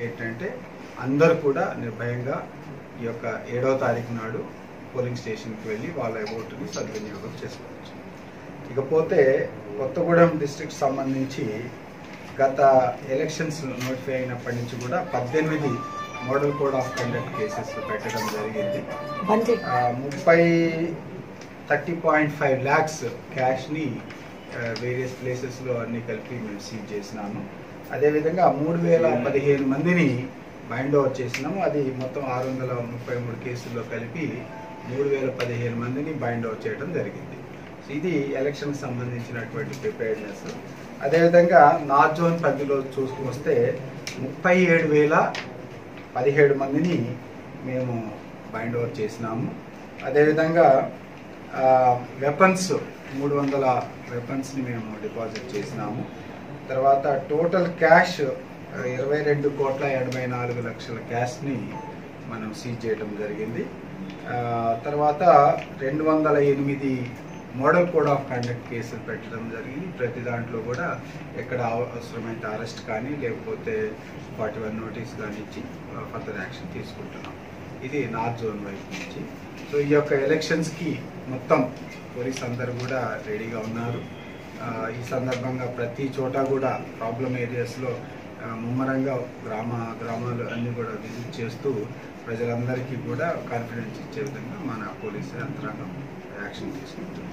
ఏంటంటే అందరూ కూడా నిర్భయంగా ఈ యొక్క ఏడవ తారీఖు నాడు పోలింగ్ స్టేషన్కి వెళ్ళి వాళ్ళ ఓటుని సద్వినియోగం చేసుకోవచ్చు ఇకపోతే కొత్తగూడెం డిస్ట్రిక్ట్ సంబంధించి గత ఎలక్షన్స్ నోటిఫై అయినప్పటి నుంచి కూడా పద్దెనిమిది model code of conduct cases పెట్టడం జరిగింది ఆ, ముప్పై థర్టీ పాయింట్ ఫైవ్ ల్యాక్స్ క్యాష్ని వేరియస్ ప్లేసెస్లో అన్ని కలిపి మేము సీజ్ చేసినాము అదేవిధంగా మూడు వేల పదిహేను మందిని బైండ్ ఓవర్ చేసినాము అది మొత్తం ఆరు వందల ముప్పై మూడు కేసుల్లో కలిపి మూడు వేల పదిహేను మందిని బైండ్ ఓవర్ చేయడం జరిగింది సో ఇది ఎలక్షన్కి సంబంధించినటువంటి ప్రిపేర్నెస్ అదేవిధంగా నార్త్ జోన్ పరిధిలో చూసుకొస్తే ముప్పై ఏడు వేల పదిహేడు మందిని మేము బైండ్ ఓవర్ చేసినాము అదేవిధంగా వెపన్స్ మూడు వందల వెపన్స్ని మేము డిపాజిట్ చేసినాము తర్వాత టోటల్ క్యాష్ ఇరవై రెండు కోట్ల ఎనభై నాలుగు లక్షల క్యాష్ని మనం సీజ్ చేయడం జరిగింది ఆ, తర్వాత రెండు వందల ఎనిమిది మోడల్ కోడ్ ఆఫ్ కండక్ట్ కేసులు పెట్టడం జరిగింది ప్రతి దాంట్లో కూడా ఎక్కడ అవ- అవసరమైతే అరెస్ట్ కానీ లేకపోతే ఫార్టీ వన్ నోటీస్ కానీ ఇచ్చి ఫర్దర్ యాక్షన్ తీసుకుంటున్నాం ఇది నార్త్ జోన్ వైపు నుంచి సో ఈ యొక్క ఎలక్షన్స్కి మొత్తం పోలీస్ అందరూ కూడా రెడీగా ఉన్నారు ఆ, ఈ సందర్భంగా ప్రతి చోట కూడా ప్రాబ్లం ఏరియాస్లో ఆ, ముమ్మరంగా గ్రామ గ్రామాలు అన్నీ కూడా విజిట్ చేస్తూ ప్రజలందరికీ కూడా కాన్ఫిడెన్స్ ఇచ్చే విధంగా మన పోలీసు యంత్రాంగం యాక్షన్ తీసుకుంటుంది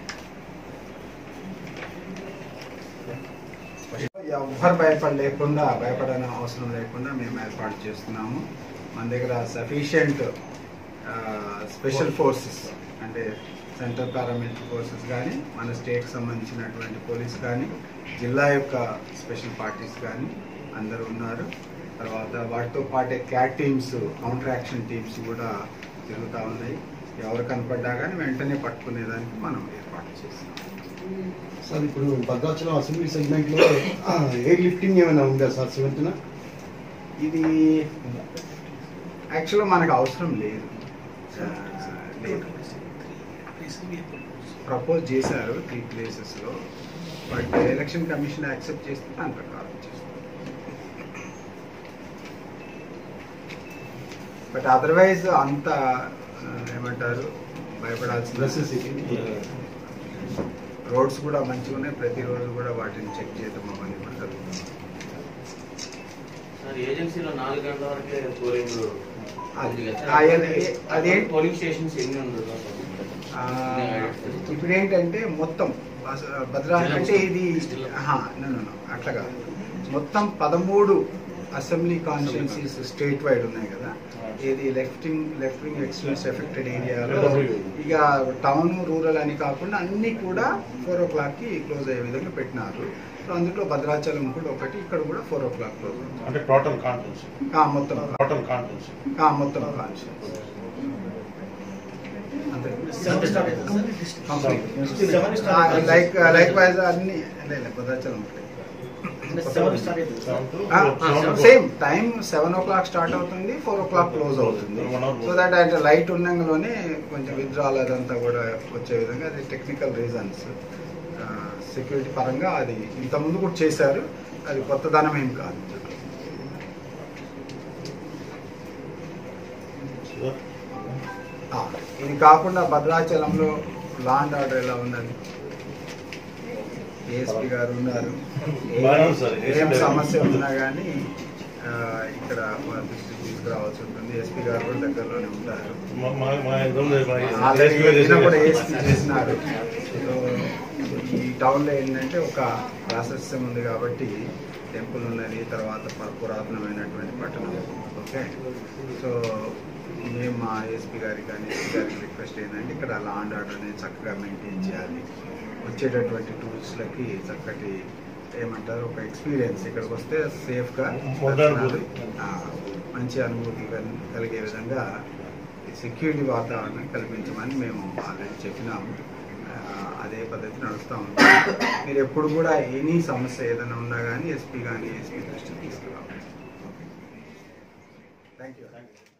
ఎవ్వరు భయపడ లేకుండా భయపడని అవసరం లేకుండా మేము ఏర్పాటు చేస్తున్నాము మన దగ్గర సఫిషియంట్ స్పెషల్ ఫోర్సెస్ అంటే సెంట్రల్ పారామిలిటరీ ఫోర్సెస్ కానీ మన స్టేట్కి సంబంధించినటువంటి పోలీస్ కానీ జిల్లా యొక్క స్పెషల్ పార్టీస్ కానీ అందరూ ఉన్నారు తర్వాత వాటితో పాటే CAT teams counter action teams కూడా తిరుగుతూ ఉన్నాయి ఎవరు కనపడ్డా కానీ వెంటనే పట్టుకునేదానికి మనం ఏర్పాటు చేస్తున్నాం సార్ ఇప్పుడు భద్రాచలం అసెంబ్లీ సెగ్మెంట్ లో ఎయిర్ లిఫ్టింగ్ ఏమైనా ఉందా సార్ సెవెంత్న ఇది యాక్చువల్గా మనకు అవసరం లేదు ఆ, లేదు ప్రపోజ్ చేశారు త్రీ ప్లేసెస్లో బట్ ఎలక్షన్ కమిషన్ యాక్సెప్ట్ చేస్తే దాని ప్రకారం చేస్తాం బట్ అదర్వైజ్ అంత ఆ, ఏమంటారు భయపడాల్సిన రోడ్స్ కూడా మంచిగా ఉన్నాయి ప్రతిరోజు కూడా వాటిని చెక్ చేయడం అవన్నీ కూడా జరుగుతుంది సార్ ఏజెన్సీలో నాలుగు గంటల వరకే పోలింగ్ అది- ఉంది కదా ఆ, సార్? అది- అదే- పోలింగ్ స్టేషన్స్ ఎన్ని ఉండదు ఆ, ఇప్పుడు ఏంటంటే మొత్తం బస్- భద్రా అంటే ఇది ఆహా, no, no, no, అట్లా కాదు మొత్తం పదమూడు అసెంబ్లీ కాన్స్టిట్యున్సీస్ స్టేట్ వైడ్ ఉన్నాయి కదా ఇది లెఫ్టింగ్ లెఫ్ట్ వింగ్ ఎక్స్ట్రీమ్స్ ఎఫెక్టెడ్ ఏరియాలో ఇక టౌన్ రూరల్ అని కాకుండా అన్ని కూడా ఫోర్ ఓ క్లాక్కి క్లోజ్ అయ్యే విధంగా పెట్టినారు సో అందులో భద్రాచలం కూడా ఒకటి ఇక్కడ కూడా ఫోర్ ఓ క్లాక్ క్లోజ్ అవుతుంది అంటే టోటల్ కాన్ఫరెన్స్ ఆ, మొత్తం టోటల్ కాన్ఫరెన్స్ ఆ, మొత్తం కాన్స్టిట్యున్సీ అంతే లైక్ లైక్ వైజ్ అన్ని లేదు, భద్రాచలం ఒకటి same time seven o'clock start అవుతుంది ఫోర్ ఓ క్లాక్ క్లోజ్ అవుతుంది సో దట్ అంటే లైట్ ఉండగానే కొంచెం విత్డ్రాల్ అదంతా కూడా వచ్చే విధంగా అది టెక్నికల్ రీజన్స్ సెక్యూరిటీ పరంగా అది ఇంతకుముందు కూడా చేశారు అది కొత్తదనం ఏం కాదు ఆ, ఇది కాకుండా భద్రాచలంలో లాండ్ ఆర్డర్ ఎలా ఉన్నది ఏఎస్పీ గారు ఉన్నారు ఏ- బాగానే ఉంది సార్. ఏం సమస్య ఉన్నా కానీ ఆ, ఇక్కడ మా దృష్టికి తీసుకురావాల్సి ఉంటుంది ఎస్పీ గారు కూడా దగ్గరలోనే ఉంటారు మా- మా- మా ఇంట్లో మా ఆల్రెడీ ఎస్పీ గారు ఈయన కూడా చేశారు. ఏఎస్పీ చేసినారు సో ఈ టౌన్లో ఏంటంటే ఒక ప్రాశస్యం ఉంది కాబట్టి టెంపుల్ ఉన్నది తర్వాత ప- పురాతనమైనటువంటి పట్టణం ఓకే సో మేము మా ఎస్పీ గారికి కానీ ఎస్పీ గారికి రిక్వెస్ట్ ఏంటంటే ఇక్కడ లా అండ్ ఆర్డర్ అనేది చక్కగా మెయింటైన్ చేయాలి వచ్చేటటువంటి టూరిస్టులకి చక్కటి ఏమంటారు ఒక ఎక్స్పీరియన్స్ ఇక్కడికి వస్తే సేఫ్గా మొదలు మంచి అనుభూతి కల్- కలిగే విధంగా సెక్యూరిటీ వాతావరణం కల్పించమని మేము ఆల్రెడీ చెప్పినాము ఆ, అదే పద్ధతి నడుస్తూ ఉంటాం మీరు ఎప్పుడు కూడా ఎనీ సమస్య ఏదైనా ఉన్నా కానీ ఎస్పీ కానీ ఎస్పీ దృష్టికి తీసుకురావాలి థ్యాంక్ యూ